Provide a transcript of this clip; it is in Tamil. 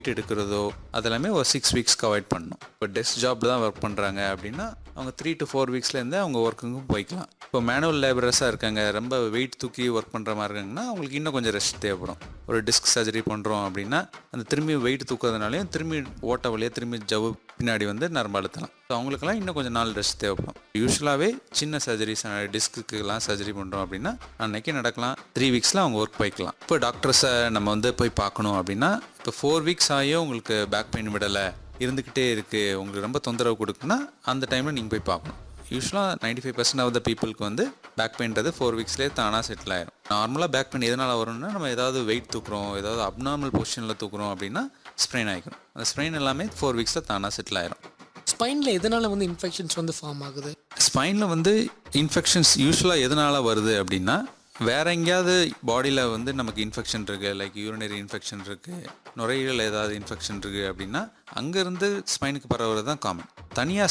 எடுக்கிறதோ அதெல்லாமே ஒரு சிக்ஸ் வீக்ஸ்க்கு அவாய்ட் பண்ணணும் இப்போ டெஸ்க் ஜாப்ல தான் ஒர்க் பண்ணுறாங்க அப்படின்னா அவங்க த்ரீ டு ஃபோர் வீக்ஸ்லேருந்து அவங்க ஒர்க்குக்கும் போய்க்கலாம் இப்போ மேனுவல் லேபரஸாக இருக்காங்க ரொம்ப வெயிட் தூக்கி ஒர்க் பண்ணுற மாதிரி இருக்காங்கன்னா அவங்களுக்கு இன்னும் கொஞ்சம் ரெஸ்ட் தேவைப்படும் ஒரு டிஸ்க் சர்ஜரி பண்ணுறோம் அப்படின்னா அந்த திரும்பி வெயிட் தூக்குறதுனாலையும் திரும்பி ஓட்ட வழியாக திரும்பி ஜவ்வு பின்னாடி வந்து நரம்பு அழுத்தலாம் ஸோ அவங்களுக்குலாம் இன்னும் கொஞ்சம் நாள் ரெஸ்ட் தேவைப்படும் யூஸ்வலாகவே சின்ன சர்ஜரிஸ் டிஸ்க்குலாம் சர்ஜரி பண்ணுறோம் அப்படின்னா அன்னைக்கு நடக்கலாம் த்ரீ வீக்ஸில் அவங்க ஒர்க் போய்க்கலாம் இப்போ டாக்டர்ஸை நம்ம வந்து போய் பார்க்கணும் அப்படின்னா இப்போ ஃபோர் வீக்ஸ் ஆகியும் உங்களுக்கு பேக் பெயின் விடலை இருந்துக்கிட்டே இருக்குது உங்களுக்கு ரொம்ப தொந்தரவு கொடுக்குன்னா அந்த டைமில் நீங்கள் போய் பார்க்கணும் யூஸ்வலாக ninety five percent of the பீப்புளுக்கு வந்து பேக் பெயின்றது ஃபோர் வீக்ஸ்லேயே தானாக செட்டில் ஆயிரும் நார்மலாக பேக் பெயின் எதனால் வரும்னா நம்ம ஏதாவது வெயிட் தூக்குறோம் ஏதாவது அப்நார்மல் பொசிஷனில் தூக்குறோம் அப்படின்னா ஸ்ப்ரெயின் ஆகிக்கும் அந்த ஸ்ப்ரெயின் எல்லாமே ஃபோர் வீக்ஸில் தானாக செட்டில் ஆயிரும் ஸ்பைனில் எதனால வந்து இன்ஃபெக்ஷன்ஸ் வந்து ஃபார்ம் ஆகுது ஸ்பைனில் வந்து இன்ஃபெக்ஷன்ஸ் யூஸ்வலாக எதனால் வருது அப்படின்னா வேற எங்கேயாவது பாடியில் வந்து நமக்கு இன்ஃபெக்ஷன் இருக்குது லைக் யூரினரி இன்ஃபெக்ஷன் இருக்குது நுரையீரல் ஏதாவது இன்ஃபெக்ஷன் இருக்குது அப்படின்னா அங்கேருந்து ஸ்பைனுக்கு பரவுறது தான் காமன் தனியாக